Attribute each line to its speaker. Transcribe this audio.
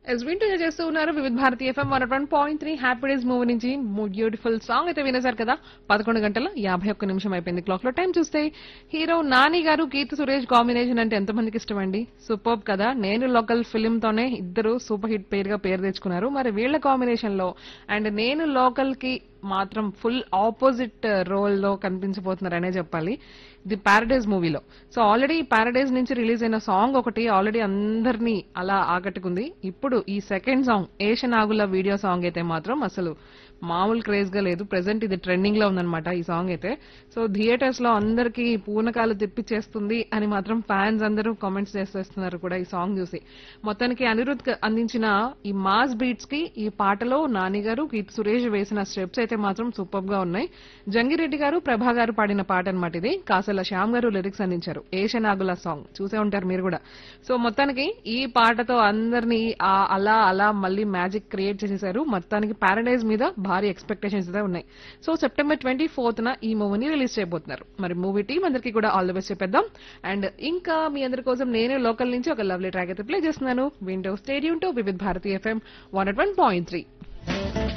Speaker 1: yes వింటూ చేస్తూ ఉన్నారు Vividh Bharati FM one one point three happy days movie నుంచి బ్యూటిఫుల్ సాంగ్ అయితే వినేశారు కదా పదకొండు గంటల యాభై ఒక్క నిమిషం అయిపోయింది క్లాక్ లో టైం చూస్తే హీరో నాని గారు కీర్తి సురేష్ కాంబినేషన్ అంటే ఎంతమందికి ఇష్టం అండి సూపర్ కదా నేను లోకల్ ఫిలిం తోనే ఇద్దరు సూపర్ హిట్ పేరుగా పేరు తెచ్చుకున్నారు మరి వీళ్ళ కాంబినేషన్ లో అండ్ నేను లోకల్ కి మాత్రం ఫుల్ ఆపోజిట్ రోల్ లో కనిపించబోతున్నారనే చెప్పాలి ది పారడైజ్ మూవీలో సో ఆల్రెడీ పారడైజ్ నుంచి రిలీజ్ అయిన సాంగ్ ఒకటి ఆల్రెడీ అందరినీ అలా ఆకట్టుకుంది ఇప్పుడు ఈ సెకండ్ సాంగ్ ఏషనాగుల వీడియో సాంగ్ అయితే మాత్రం అసలు మామూలు క్రేజ్ గా లేదు ప్రెసెంట్ ఇది ట్రెండింగ్ లో ఉందన్నమాట ఈ సాంగ్ అయితే సో థియేటర్స్ లో అందరికి పూనకాలు తెప్పిచ్చేస్తుంది అని మాత్రం ఫ్యాన్స్ అందరూ కామెంట్స్ చేసేస్తున్నారు కూడా ఈ సాంగ్ చూసి మొత్తానికి అనిరుద్ అందించిన ఈ మాస్ బీట్స్ కి ఈ పాటలో నాని గారు కీర్తి సురేష్ వేసిన స్టెప్స్ అయితే మాత్రం సూపర్ గా ఉన్నాయి జంగిరెడ్డి గారు ప్రభా గారు పాడిన పాట అనమాట ఇది కాసల శ్యామ్ గారు లిరిక్స్ అందించారు ఏషనాగుల సాంగ్ చూసే ఉంటారు మీరు కూడా సో మొత్తానికి ఈ పాటతో అందరినీ ఆ అలా అలా మళ్ళీ మ్యాజిక్ క్రియేట్ చేసేసారు మొత్తానికి పారడైజ్ మీద భారీ ఎక్స్పెక్టేషన్స్ అయితే ఉన్నాయి సో సెప్టెంబర్ ట్వంటీ ఫోర్త్ న ఈ మూవీని రిలీజ్ చేయబోతున్నారు మరి మూవీ టీం అందరికీ కూడా ఆల్ ది బెస్ట్ చెప్పేద్దాం అండ్ ఇంకా మీ అందరి కోసం నేనే లోకల్ నుంచి ఒక లవ్లీ ట్రాక్ అయితే ప్లే చేస్తున్నాను విండో స్టేడియం to Vividh Bharati FM one one point three